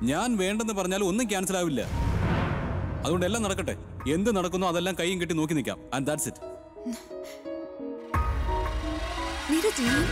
ഞാൻ വേണ്ടെന്ന് പറഞ്ഞാൽ ഒന്നും ക്യാൻസൽ ആവില്ല അതുകൊണ്ട് എല്ലാം നടക്കട്ടെ എന്ത് നടക്കുന്നോ അതെല്ലാം കൈയും കെട്ടി നോക്കി നിൽക്കാം ആൻഡ് ദാറ്റ്സ് ഇറ്റ് നീരജ് നീ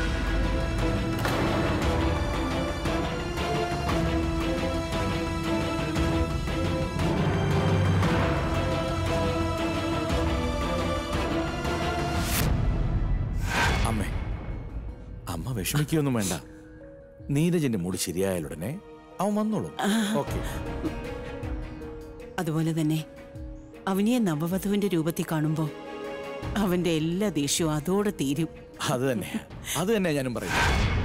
അമ്മേ അമ്മ വിഷമിക്കൊന്നും വേണ്ട നീരജിന്റെ മൂഡ് ശരിയായാലുടനെ അവൻ വന്നോളും ഓക്കെ അതുപോലെ തന്നെ അവനിയെ നവവധുവിന്റെ രൂപത്തിൽ കാണുമ്പോ അവന്റെ എല്ലാ ദേഷ്യവും അതോടെ തീരും അത് തന്നെ അത് തന്നെ ഞാനും പറയുന്നു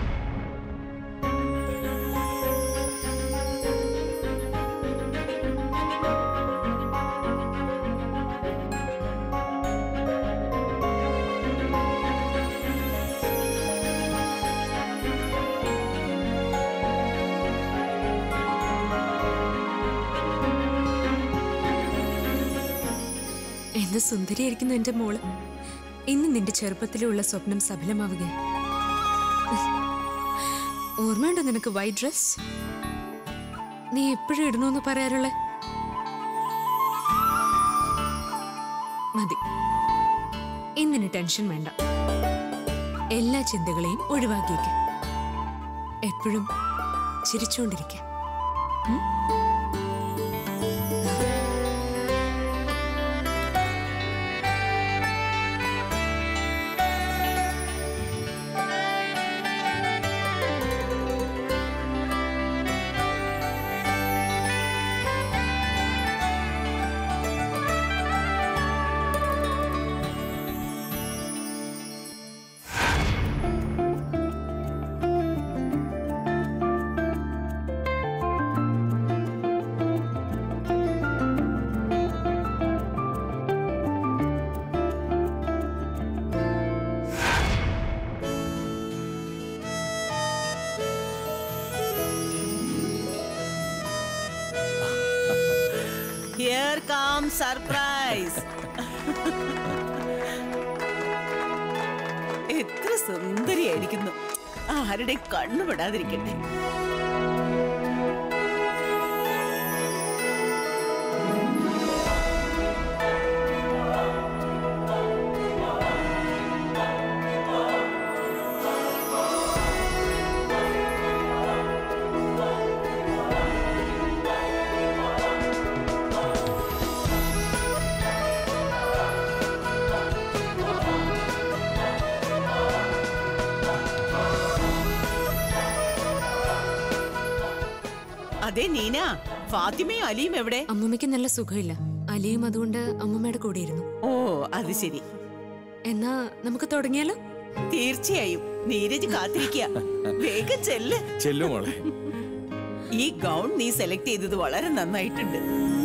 എന്ത് സുന്ദരിയായിരിക്കുന്നു എന്റെ മോള് ഇന്ന് നിന്റെ ചെറുപ്പത്തിലുള്ള സ്വപ്നം സഫലമാവുകയാണ് ഓർമ്മയുണ്ടോ നിനക്ക് വൈറ്റ് ഡ്രസ് നീ എപ്പോഴും ഇടണമെന്ന് പറയാറുള്ള മതി ഇന്നിന് ടെൻഷൻ വേണ്ട എല്ലാ ചിന്തകളെയും ഒഴിവാക്കിയേക്ക് എപ്പോഴും ചിരിച്ചുകൊണ്ടിരിക്കുക ഹിയർ കം സർപ്രൈസ് എത്ര സുന്ദരിയായിരിക്കുന്നു ആരുടെ കണ്ണുപെടാതിരിക്കട്ടെ അതെ നീന ഫാത്തിമയും അലിയും എവിടെ അമ്മൂമ്മയ്ക്ക് നല്ല സുഖമില്ല അലിയും അതുകൊണ്ട് അമ്മൂമ്മയുടെ കൂടെയിരുന്നു ഓ അത് ശരി എന്നാ നമുക്ക് തുടങ്ങിയാലോ തീർച്ചയായും നീരജ് കാത്തിരിക്കുക വേഗം ചെല്ല് ചെല്ലു മോളെ ഈ ഗൗൺ നീ സെലക്ട് ചെയ്തത് വളരെ നന്നായിട്ടുണ്ട്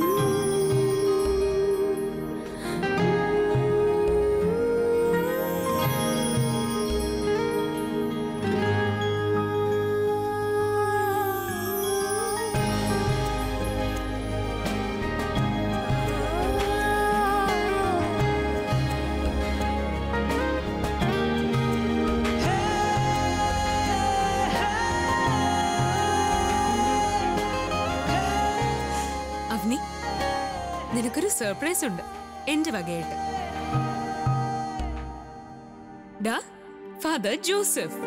അവനി നിനക്കൊരു സർപ്രൈസ് ഉണ്ട് എന്റെ വകയായിട്ട് ഡാ father Joseph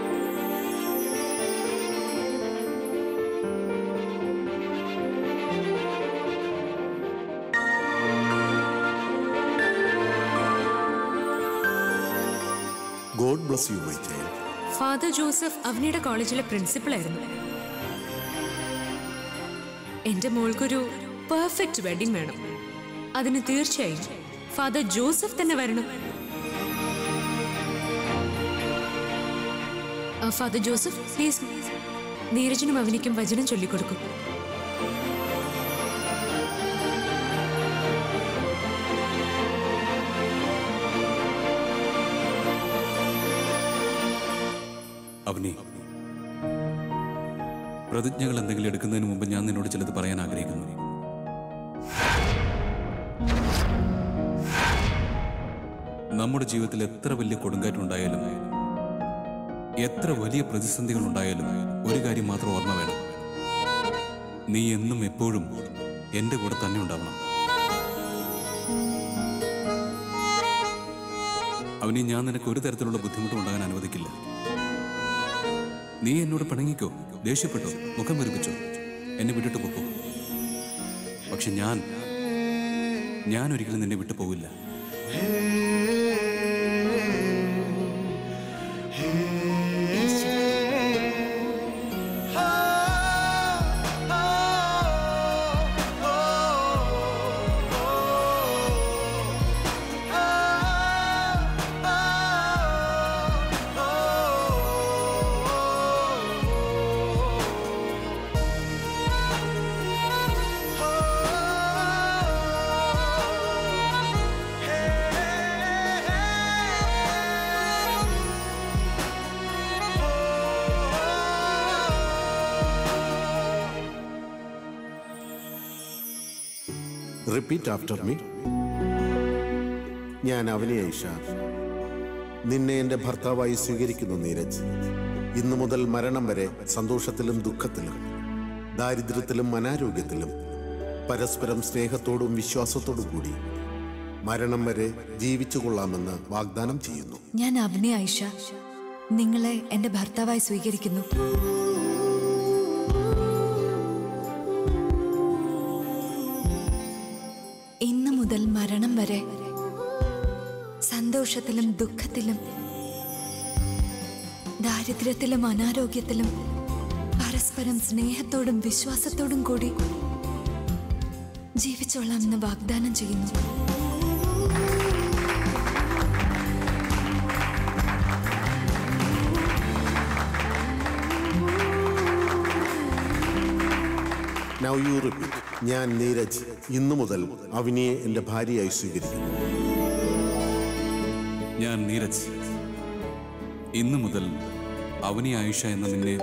God bless you my child father Joseph അവനിയുടെ കോളേജിലെ പ്രിൻസിപ്പൾ ആയിരുന്നു എന്റെ മോൾക്കൊരു പെർഫെക്റ്റ് വെഡിങ് വേണം അതിന് തീർച്ചയായും ഫാദർ ജോസഫ് തന്നെ വരണം ആ, ഫാദർ ജോസഫ് പ്ലീസ് നീരജിനും അവനിക്കും വചനം ചൊല്ലിക്കൊടുക്കും അവനി പ്രതിജ്ഞകൾ എന്തെങ്കിലും എടുക്കുന്നതിന് മുമ്പ് ഞാൻ നിന്നോട് ചിലത് പറയാൻ ആഗ്രഹിക്കുന്നു നമ്മുടെ ജീവിതത്തിൽ എത്ര വലിയ കൊടുങ്കാറ്റുണ്ടായാലും എത്ര വലിയ പ്രതിസന്ധികൾ ഉണ്ടായാലും ഒരു കാര്യം മാത്രം ഓർമ്മ വേണം നീ എന്നും എപ്പോഴും എന്റെ കൂടെ തന്നെ ഉണ്ടാവണം അവനെ ഞാൻ നിനക്ക് ഒരു തരത്തിലുള്ള ബുദ്ധിമുട്ടും ഉണ്ടാകാൻ അനുവദിക്കില്ല നീ എന്നോട് പിണങ്ങിക്കോ ദേഷ്യപ്പെട്ടോ മുഖം വെറുപ്പിച്ചോ എന്നെ വിട്ടിട്ട് പൊക്കോ പക്ഷെ ഞാൻ ഞാൻ ഒരിക്കലും നിന്നെ വിട്ടു പോവില്ല റിപ്പീറ്റ് ആഫ്റ്റർ മീ ഞാൻ അവനെ ഐഷ നിന്നെ എൻ്റെ ഭർത്താവായി സ്വീകരിക്കുന്നു നീരജ് ഇന്നു മുതൽ മരണം വരെ സന്തോഷത്തിലും ദുഃഖത്തിലും ദാരിദ്ര്യത്തിലും അനാരോഗ്യത്തിലും പരസ്പരം സ്നേഹത്തോടും വിശ്വാസത്തോടും കൂടി മരണം വരെ ജീവിച്ചു കൊള്ളാമെന്ന് വാഗ്ദാനം ചെയ്യുന്നു ഞാൻ അവനെ ഐഷ നിങ്ങളെ എന്റെ ഭർത്താവായി സ്വീകരിക്കുന്നു ഇന്നു മുതൽ മരണം വരെ സന്തോഷത്തിലും ദുഃഖത്തിലും ദാരിദ്ര്യത്തിലും അനാരോഗ്യത്തിലും പരസ്പരം സ്നേഹത്തോടും വിശ്വാസത്തോടും കൂടി ജീവിച്ചോളാമെന്ന് വാഗ്ദാനം ചെയ്യുന്നു നൗ യു റിപ്പീറ്റ് ഞാൻ നീരജ് ഇന്നു മുതൽ അവനിയെ എൻ്റെ ഭാര്യയായി സ്വീകരിക്കുന്നു ഞാൻ നീരജ് ഇന്നു മുതൽ അവനി ആയിഷ എന്ന നിന്നെ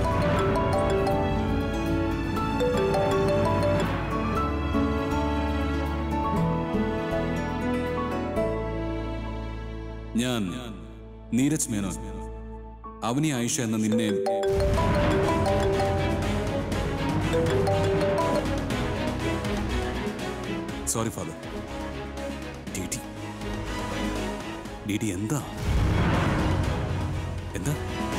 ഞാൻ നീരജ് മേനോൻ അവനി ആയിഷ എന്ന നിന്നെ സോറി ഫാദർ ഡി ഡി ഡി ഡി എന്താ എന്താ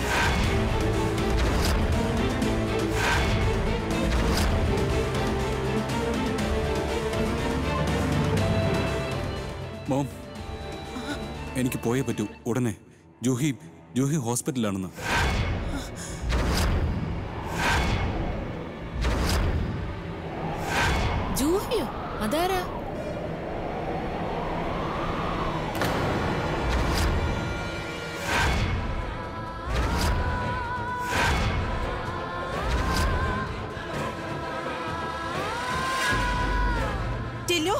മോം എനിക്ക് പോയേ പറ്റൂ ഉടനെ ജൂഹി ജൂഹി ഹോസ്പിറ്റലിലാണെന്ന് ജൂഹിയോ അതാരാ ടിലു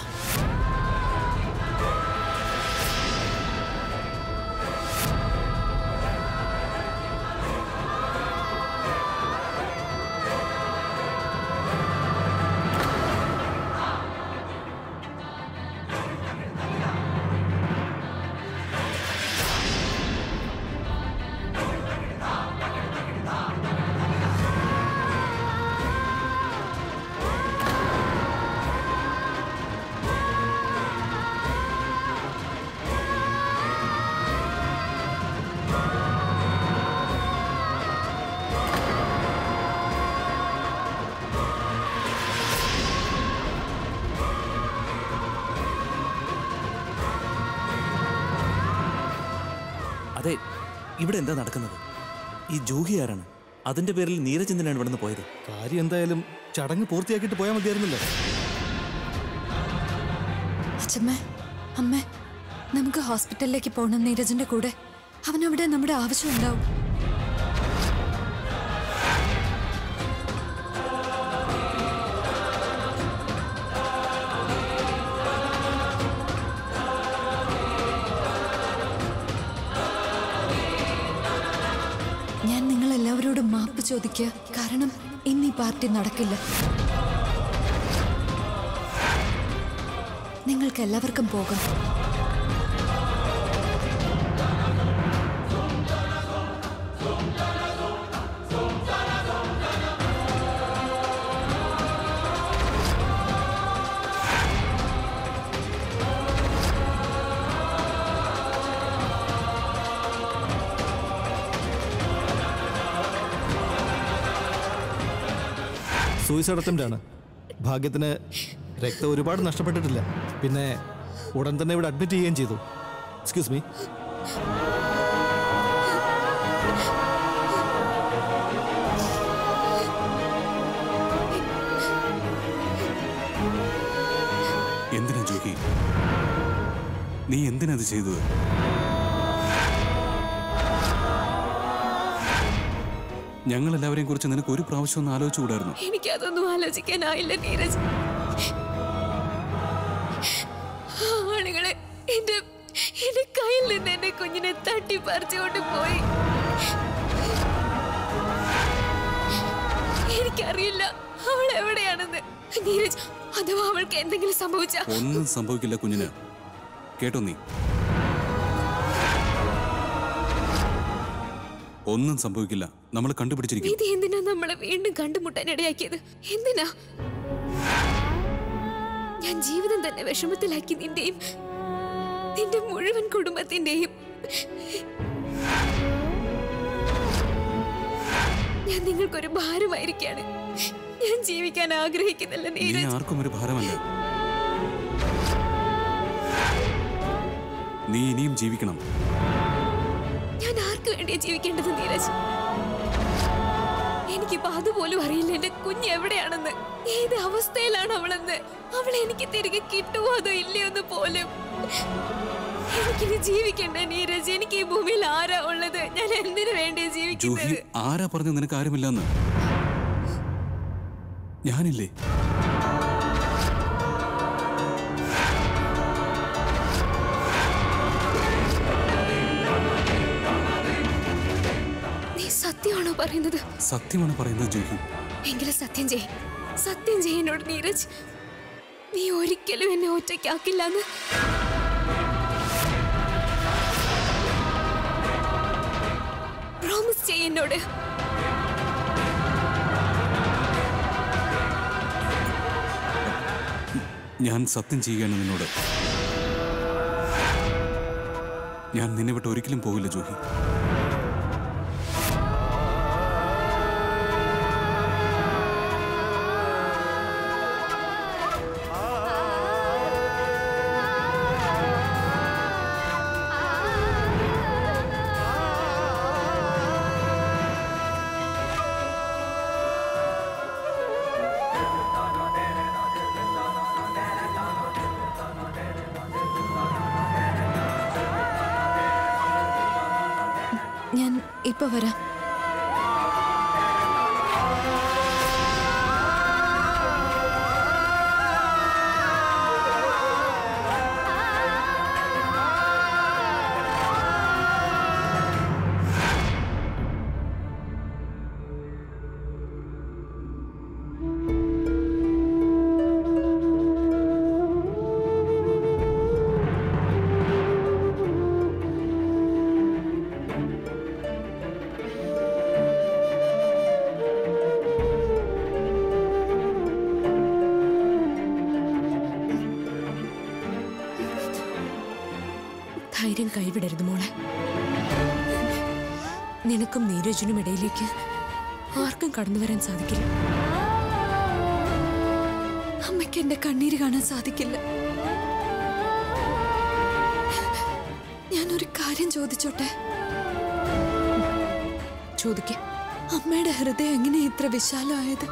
അതെ ഇവിടെ എന്താ നടക്കുന്നത് ഈ ജോഗി ആരാണ് അതിന്റെ പേരിൽ നീരജ് എന്തിനാണ് ഇവിടെ നിന്ന് പോയത് കാര്യം എന്തായാലും ചടങ്ങ് പൂർത്തിയാക്കിയിട്ട് പോയാൽ മതിയായിരുന്നല്ലോ അച്ഛമ്മ അമ്മ നമുക്ക് ഹോസ്പിറ്റലിലേക്ക് പോകണം നീരജിന്റെ കൂടെ അവൻ അവിടെ നമ്മുടെ ആവശ്യമുണ്ടാവും ഞാൻ നിങ്ങൾ എല്ലാവരോടും മാപ്പ് ചോദിക്കുക കാരണം ഇന്ന് ഈ പാർട്ടി നടക്കില്ല നിങ്ങൾക്ക് എല്ലാവർക്കും പോകാം സൂയിസൈഡ് അറ്റംപ്റ്റ് ആണ് ഭാഗ്യത്തിന് രക്തം ഒരുപാട് നഷ്ടപ്പെട്ടിട്ടില്ല പിന്നെ ഉടൻ തന്നെ ഇവിടെ അഡ്മിറ്റ് ചെയ്യുകയും ചെയ്തു എക്സ്ക്യൂസ് മീ എന്തിനാ ജോക്കി നീ എന്തിനാ അത് ചെയ്തത് ഞങ്ങൾ എല്ലാവരെയും കുറിച്ച് നിനക്ക് ഒരു പ്രാവശ്യം ഒന്ന് ആലോചിച്ചുകൂടായിരുന്നു എനിക്കതൊന്നും ആലോചിക്കാനായില്ല നീരജ് ആളുകളെ എന്റെ എന്റെ കയ്യിൽ നിന്ന് എന്റെ കുഞ്ഞിനെ തട്ടി പറിച്ചുകൊണ്ട് പോയി എനിക്കറിയില്ല അവൾ എവിടെയാണെന്ന് നീരജ് അഥവാ അവൾക്ക് എന്തെങ്കിലും സംഭവിച്ച ഒന്നും സംഭവിക്കില്ല കുഞ്ഞിന് കേട്ടോ നീ ഒന്നും സംഭവിക്കില്ല നമ്മൾ കണ്ടുപിടിച്ചിരിക്കും ഇത് എന്തിനാ നമ്മളെ വീണ്ടും കണ്ടുമുട്ടാൻ ഇടയാക്കിയത് എന്തിനാ ഞാൻ ജീവിതം തന്നെ വിഷമത്തിലാക്കി നിന്റെയും നിന്റെ മുഴുവൻ കുടുംബത്തിന്റെയും ഞാൻ നിങ്ങൾക്കൊരു ഭാരമായിരിക്കാണ് ഞാൻ ജീവിക്കാൻ ആഗ്രഹിക്കുന്നില്ല നീ നീരജ് ആർക്കും ഒരു ഭാരമല്ല നീ ഇനിയും ജീവിക്കണം ഞാൻ ആർക്ക് വേണ്ടിയാ ജീവിക്കേണ്ടത് നീരജ് എനിക്കിപ്പോ അതുപോലും അറിയില്ല എന്റെ കുഞ്ഞ് എവിടെയാണെന്ന് ഏത് അവസ്ഥയിലാണ് അവളെന്ന് അവളെ എനിക്ക് തിരികെ കിട്ടുമോ അതോ ഇല്ലയോ എന്ന് പോലും എനിക്കിനി ജീവിക്കണ്ട നീരജ് എനിക്ക് ഈ ഭൂമിയിൽ ആരാ ഉള്ളത് ഞാൻ എന്തിനു വേണ്ടിയാ ജൂഹി ജീവിക്കുന്നത് ആരാ പറഞ്ഞു നിനക്ക് ആരുമില്ലെന്ന് ഞാനില്ലേ നീ സത്യമാണോ പറയുന്നത് സത്യമാണ് പറയുന്നത് ജൂഹി എങ്കിലും സത്യം ചെയ് സത്യം ചെയ്യ എന്നോട് നീരജ് നീ ഒരിക്കലും എന്നെ ഒറ്റയ്ക്കാക്കില്ലെന്ന് പ്രോമിസ് ചെയ്യ എന്നോട് ഞാൻ സത്യം ചെയ്യുകയാണ് നിന്നോട് ഞാൻ നിന്നെ വിട്ട് ഒരിക്കലും പോകില്ല ജൂഹി ഞാൻ ഇപ്പൊ വരാം ധൈര്യം കൈവിടരുത് മോളെ നിനക്കും നീരജിനും ഇടയിലേക്ക് ആർക്കും കടന്നു വരാൻ സാധിക്കില്ല അമ്മയ്ക്ക് എന്റെ കണ്ണീര് കാണാൻ സാധിക്കില്ല ഞാനൊരു കാര്യം ചോദിച്ചോട്ടെ ചോദിക്ക അമ്മയുടെ ഹൃദയം എങ്ങനെ ഇത്ര വിശാലമായത്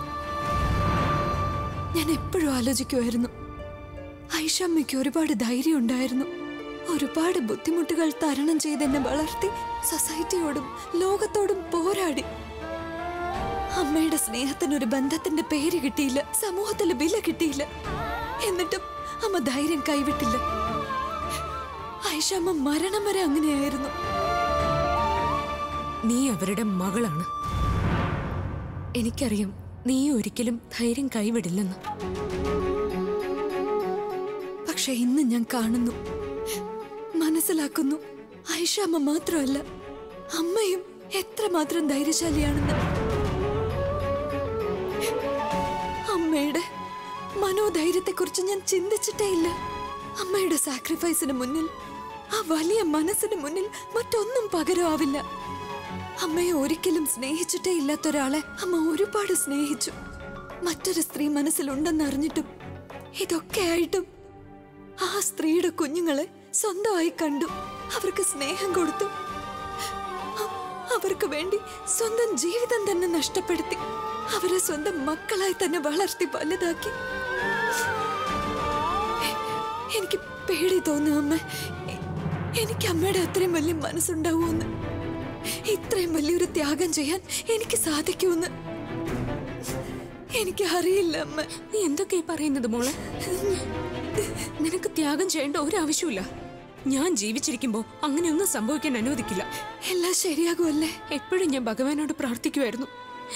ഞാൻ എപ്പോഴും ആലോചിക്കുമായിരുന്നു ഐഷമ്മയ്ക്ക് ഒരുപാട് ധൈര്യം ഉണ്ടായിരുന്നു ഒരുപാട് ബുദ്ധിമുട്ടുകൾ തരണം ചെയ്ത് എന്നെ വളർത്തി സൊസൈറ്റിയോടും ലോകത്തോടും പോരാടി അമ്മയുടെ സ്നേഹത്തിന് ഒരു ബന്ധത്തിന്റെ പേര് കിട്ടിയില്ല സമൂഹത്തിൽ വില കിട്ടിയില്ല എന്നിട്ടും അമ്മ ധൈര്യം കൈവിട്ടില്ല ഐഷമ്മ മരണം വരെ അങ്ങനെയായിരുന്നു നീ അവരുടെ മകളാണ് എനിക്കറിയാം നീ ഒരിക്കലും ധൈര്യം കൈവിടില്ലെന്ന് പക്ഷെ ഇന്ന് ഞാൻ കാണുന്നു മനസ്സിലാക്കുന്നു ഐഷാമ്മ മാത്രമല്ല അമ്മയും എത്രമാത്രം ധൈര്യശാലിയാണെന്ന് അമ്മയുടെ മനോധൈര്യത്തെക്കുറിച്ച് ഞാൻ ചിന്തിച്ചിട്ടേ ഇല്ല അമ്മയുടെ സാക്രിഫൈസിന് മുന്നിൽ ആ വലിയ മനസ്സിന് മുന്നിൽ മറ്റൊന്നും പകരമാവില്ല അമ്മയെ ഒരിക്കലും സ്നേഹിച്ചിട്ടേ ഇല്ലാത്ത ഒരാളെ അമ്മ ഒരുപാട് സ്നേഹിച്ചു മറ്റൊരു സ്ത്രീ മനസ്സിലുണ്ടെന്നറിഞ്ഞിട്ടും ഇതൊക്കെ ആയിട്ടും ആ സ്ത്രീയുടെ കുഞ്ഞുങ്ങളെ സ്വന്തമായി കണ്ടു അവർക്ക് സ്നേഹം കൊടുത്തു അ- അവർക്ക് വേണ്ടി സ്വന്തം ജീവിതം തന്നെ നഷ്ടപ്പെടുത്തി അവരെ സ്വന്തം മക്കളായി തന്നെ വളർത്തി വലുതാക്കി എ- എനിക്ക് പേടി തോന്നുന്നു അമ്മ എ- എനിക്ക് അമ്മയുടെ അത്രയും വലിയ മനസ്സുണ്ടാവുമെന്ന് ഇത്രയും വലിയൊരു ത്യാഗം ചെയ്യാൻ എനിക്ക് സാധിക്കുമെന്ന് എനിക്ക് അറിയില്ല അമ്മ നീ എന്തൊക്കെയാ പറയുന്നത് മോളെ നിനക്ക് ത്യാഗം ചെയ്യേണ്ട ഒരു ആവശ്യമില്ല ഞാൻ ജീവിച്ചിരിക്കുമ്പോ അങ്ങനെയൊന്നും സംഭവിക്കാൻ അനുവദിക്കില്ല എല്ലാം ശരിയാകുമല്ലേ എപ്പോഴും ഞാൻ ഭഗവാനോട് പ്രാർത്ഥിക്കുമായിരുന്നു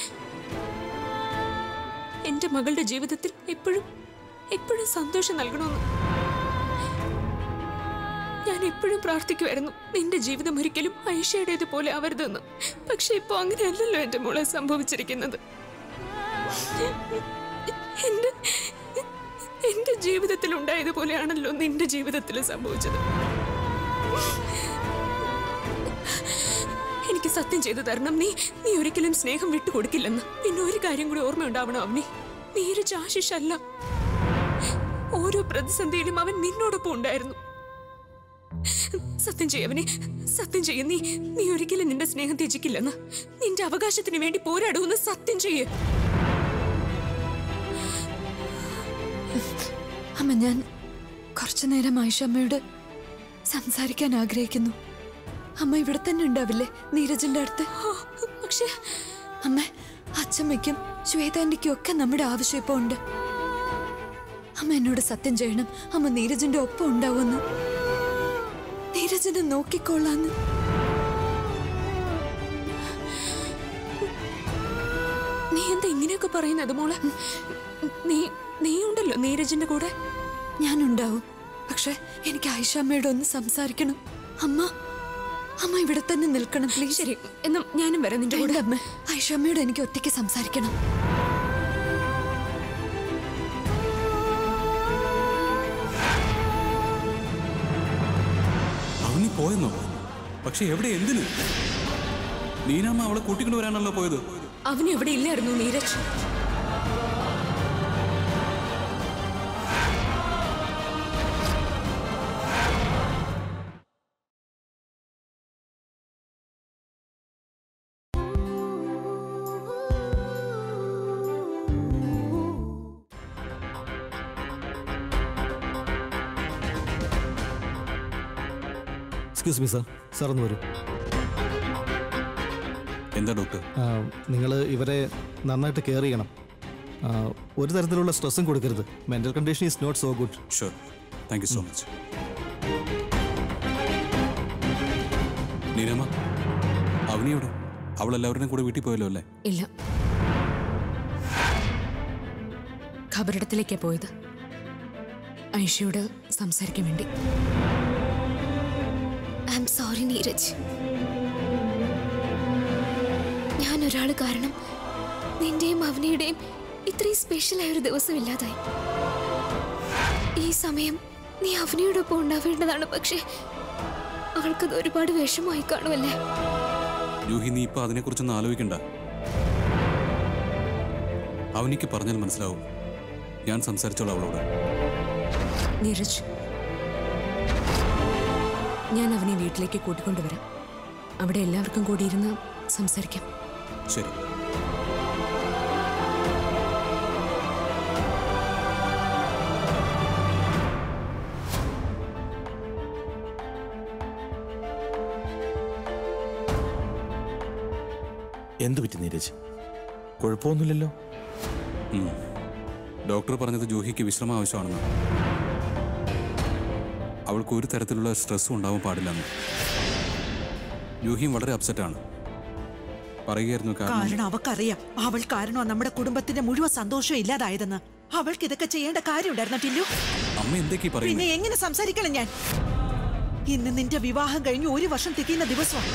എന്റെ മകളുടെ ജീവിതത്തിൽ എപ്പോഴും എപ്പോഴും സന്തോഷം നൽകണമെന്ന് ഞാൻ എപ്പോഴും പ്രാർത്ഥിക്കുമായിരുന്നു നിന്റെ ജീവിതം ഒരിക്കലും ഐഷയുടേതുപോലെ ആവരുതെന്ന് പക്ഷെ ഇപ്പൊ അങ്ങനെയല്ലല്ലോ എന്റെ മോളെ സംഭവിച്ചിരിക്കുന്നത് എന്റെ എന്റെ ജീവിതത്തിൽ ഉണ്ടായതുപോലെയാണല്ലോ നിന്റെ ജീവിതത്തിൽ സംഭവിച്ചത് എനിക്ക് സത്യം ചെയ്തു തരണം നീ നീ ഒരിക്കലും സ്നേഹം വിട്ടുകൊടുക്കില്ലെന്ന് പിന്നെ ഒരു കാര്യം കൂടി ഓർമ്മയുണ്ടാവണം അവനെ നീരജ് ആശിഷ് അല്ല ഓരോ പ്രതിസന്ധിയിലും അവൻ നിന്നോടൊപ്പം ഉണ്ടായിരുന്നു സത്യം ചെയ്യവനെ സത്യം ചെയ്യ നീ നീ ഒരിക്കലും നിന്റെ സ്നേഹം ത്യജിക്കില്ലെന്ന് നിന്റെ അവകാശത്തിന് വേണ്ടി പോരാടുമെന്ന് സത്യം ചെയ്യേ അമ്മ ഞാൻ കുറച്ചു നേരം ആയിഷമ്മയോട് സംസാരിക്കാൻ ആഗ്രഹിക്കുന്നു അമ്മ ഇവിടെ തന്നെ ഉണ്ടാവില്ലേ നീരജിന്റെ അടുത്ത് പക്ഷേ അമ്മ അച്ഛമ്മയ്ക്കും ശ്വേതാന്റിക്കും ഒക്കെ നമ്മുടെ ആവശ്യം ഇപ്പൊ ഉണ്ട് അമ്മ എന്നോട് സത്യം ചെയ്യണം അമ്മ നീരജിന്റെ ഒപ്പം ഉണ്ടാവുമെന്ന് നീരജിനെ നോക്കിക്കൊള്ളാന്ന് നീ എന്താ ഇങ്ങനെയൊക്കെ പറയുന്നത് മോളെ നീ നീ ഉണ്ടല്ലോ നീരജിന്റെ കൂടെ ഞാനുണ്ടാവും പക്ഷെ എനിക്ക് ആയിഷമ്മയോട് ഒന്ന് സംസാരിക്കണം അമ്മ അമ്മ ഇവിടെ തന്നെ നിൽക്കണം പ്ലീസ് ശരി എന്നാ ഞാനും വരാം നിന്റെ കൂടെ വേണ്ട അമ്മ ആയിഷമ്മയോട് എനിക്ക് ഒറ്റയ്ക്ക് സംസാരിക്കണം അവനി പോയെന്നോ പക്ഷെ എവിടെ എന്തിന് നീനാമ്മ അവളെ കൂട്ടിക്കൊണ്ട് വരാനല്ലോ പോയത് അവന് എവിടെ ഇല്ലായിരുന്നു Neeraj excuse me sir sir ഒന്ന് വരൂ എന്താ ഡോക്ടർ നിങ്ങൾ ഇവരെ നന്നായിട്ട് കെയർ ചെയ്യണം ആ, ഒരു തരത്തിലുള്ള സ്ട്രെസ്സും കൊടുക്കരുത് mental condition is not so good sure thank you so much Neenamma അവനിയോടെ അവൾ എല്ലാവരുടെയും കൂടെ വീട്ടിൽ പോയല്ലോ അല്ലേ ഇല്ല ഖബറിടത്തിലേക്കാ പോയത് ഐഷയോട് സംസാരിക്കാൻ വേണ്ടി ഐ എം സോറി നീരജ് ഞാൻ ഒരാൾ കാരണം നിന്റെയും അവനിയുടെയും ഇത്രയും സ്പെഷ്യലായ ഒരു ദിവസം ഇല്ലാതായി ഈ സമയം നീ അവനിയോടൊപ്പം ഉണ്ടാവേണ്ടതാണ് പക്ഷേ അവൾക്കത് ഒരുപാട് വിഷമമായി കാണുമല്ലേ ജൂഹി നീ ഇപ്പൊ അതിനെക്കുറിച്ചൊന്നും ആലോചിക്കണ്ട അവനിക്ക് പറഞ്ഞാൽ മനസ്സിലാവും ഞാൻ സംസാരിച്ചോളാം അവളോട് നീരജ് ഞാൻ അവനെ വീട്ടിലേക്ക് കൂട്ടിക്കൊണ്ടുവരാം അവിടെ എല്ലാവർക്കും കൂടി ഇരുന്ന് സംസാരിക്കാം ശരി എന്തു പറ്റി നീരജ് കുഴപ്പമൊന്നുമില്ലല്ലോ ഉം. ഡോക്ടർ പറഞ്ഞത് ജൂഹിക്ക് വിശ്രമം ആവശ്യമാണെന്ന് അവൾക്ക് ഒരു തരത്തിലുള്ള സ്ട്രെസ്സും ഉണ്ടാവാൻ പാടില്ലെന്ന് ജൂഹിയും വളരെ അപ്സെറ്റാണ് പറയുകയായിരുന്നു കാരണം കാരണം അവക്കറിയാം അവൾ കാരണം നമ്മുടെ കുടുംബത്തിന്റെ മുഴുവൻ സന്തോഷവും ഇല്ലാതായതെന്ന് അവൾക്ക് ഇതൊക്കെ ചെയ്യേണ്ട കാര്യമുണ്ടായിരുന്ന ടില്ലു അമ്മ എന്തൊക്കെ പിന്നെ പറയുന്നത് എങ്ങനെ സംസാരിക്കണം ഞാൻ ഇന്ന് നിന്റെ വിവാഹം കഴിഞ്ഞ് ഒരു വർഷം തികയുന്ന ദിവസമാണ്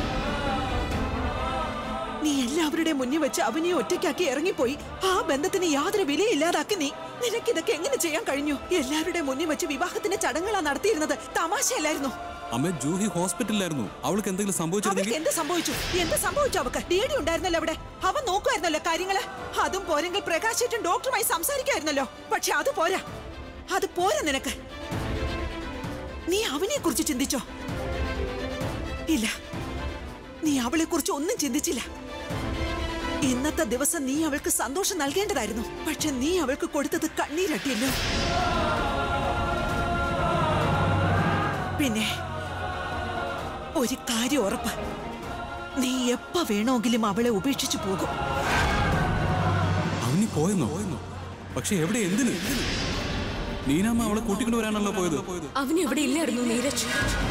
നീ എല്ലാവരുടെ മുന്നിൽ വെച്ച് അവനെ ഒറ്റയ്ക്കാക്കി ഇറങ്ങിപ്പോയി ആ ബന്ധത്തിന് യാതൊരു വിലയില്ലാതാക്കി നീ നിനക്കിതൊക്കെ എങ്ങനെ ചെയ്യാൻ കഴിഞ്ഞു എല്ലാവരുടെ മുന്നിൽ വെച്ച് വിവാഹത്തിന്റെ ചടങ്ങുകളാ നടത്തിയിരുന്നത് തമാശയല്ലായിരുന്നു അമ്മ ജൂഹി ഹോസ്പിറ്റലിലായിരുന്നു അവൾക്ക് എന്തെങ്കിലും അവൾക്ക് സംഭവിച്ചിരുന്നെങ്കിൽ എന്ത് സംഭവിച്ചു എന്ത് സംഭവിച്ചു അവക്ക് ഡേഡി ഉണ്ടായിരുന്നല്ലോ അവിടെ അവൻ നോക്കുമായിരുന്നല്ലോ കാര്യങ്ങള് അതും പോരെങ്കിൽ പ്രകാശേട്ടൻ ഡോക്ടറുമായി സംസാരിക്കായിരുന്നല്ലോ പക്ഷെ അത് പോരാ അത് പോരാ നിനക്ക് നീ അവനെ കുറിച്ച് ചിന്തിച്ചോ ഇല്ല നീ അവളെ കുറിച്ച് ഒന്നും ചിന്തിച്ചില്ല ഇന്നത്തെ ദിവസം നീ അവൾക്ക് സന്തോഷം നൽകേണ്ടതായിരുന്നു പക്ഷെ നീ അവൾക്ക് കൊടുത്തത് കണ്ണീരട്ടിയല്ലോ പിന്നെ ഒരു കാര്യം ഉറപ്പ് നീ എപ്പ വേണമെങ്കിലും അവളെ ഉപേക്ഷിച്ചു പോകും അവനി പോയെന്നോ പക്ഷെ എവിടെ എന്തിന് നീനാമ്മ അവളെ കൂട്ടിക്കൊണ്ട് വരാനല്ലോ പോയത് അവന് എവിടെ ഇല്ലായിരുന്നു നീരജ്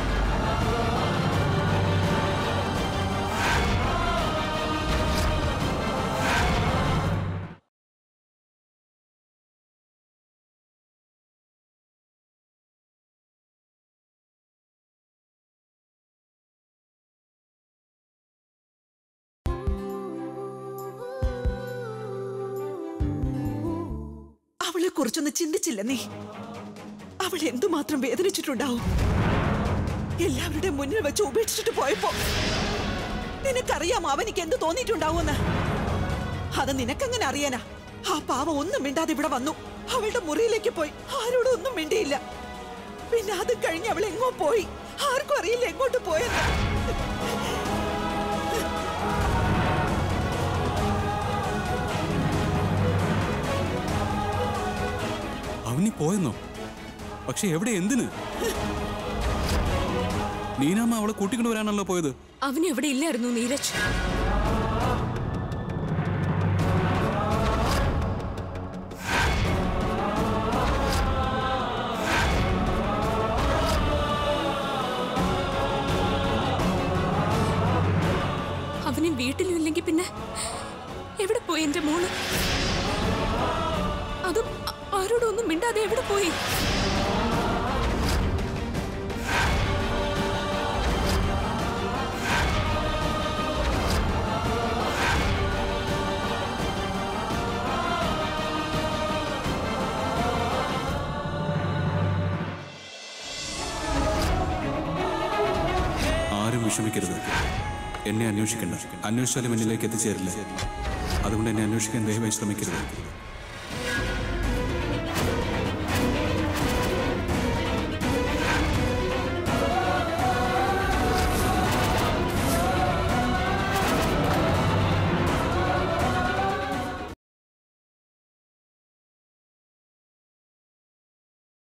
അവളെ കുറിച്ചൊന്ന് ചിന്തിച്ചില്ല നീ അവൾ എന്തുമാത്രം വേദനിച്ചിട്ടുണ്ടാവും എല്ലാവരുടെ മുന്നിൽ വെച്ച് ഉപേക്ഷിച്ചിട്ട് പോയപ്പോ നിനക്കറിയാമോ അവനിക്ക് എന്ത് തോന്നിയിട്ടുണ്ടാവുമെന്ന് അത് നിനക്കെങ്ങനെ അറിയാനാ ആ പാവം ഒന്നും മിണ്ടാതെ ഇവിടെ വന്നു അവളുടെ മുറിയിലേക്ക് പോയി ആരോടും ഒന്നും മിണ്ടിയില്ല പിന്നെ അത് കഴിഞ്ഞ് അവൾ എങ്ങോ പോയി ആർക്കും അറിയില്ല എങ്ങോട്ട് പോയെന്ന് അവനി പോയെന്നോ പക്ഷെ എവിടെ എന്തിന് നീനാമ്മ അവളെ കൂട്ടിക്കൊണ്ട് വരാനല്ലോ പോയത് അവന് എവിടെ ഇല്ലായിരുന്നു നീരജ് അവന് വീട്ടിലും ഇല്ലെങ്കിൽ പിന്നെ എവിടെ പോയി എന്റെ മോള് അതും ആ- ആരോടും ഒന്നും മിണ്ടാതെ എവിടെ പോയി ആരും വിഷമിക്കരുത് എന്നെ അന്വേഷിക്കണ്ട അന്വേഷിച്ചാലും എന്നിലേക്ക് എത്തിച്ചേരില്ല അതുകൊണ്ട് എന്നെ അന്വേഷിക്കാൻ ദയവായി ശ്രമിക്കരുത്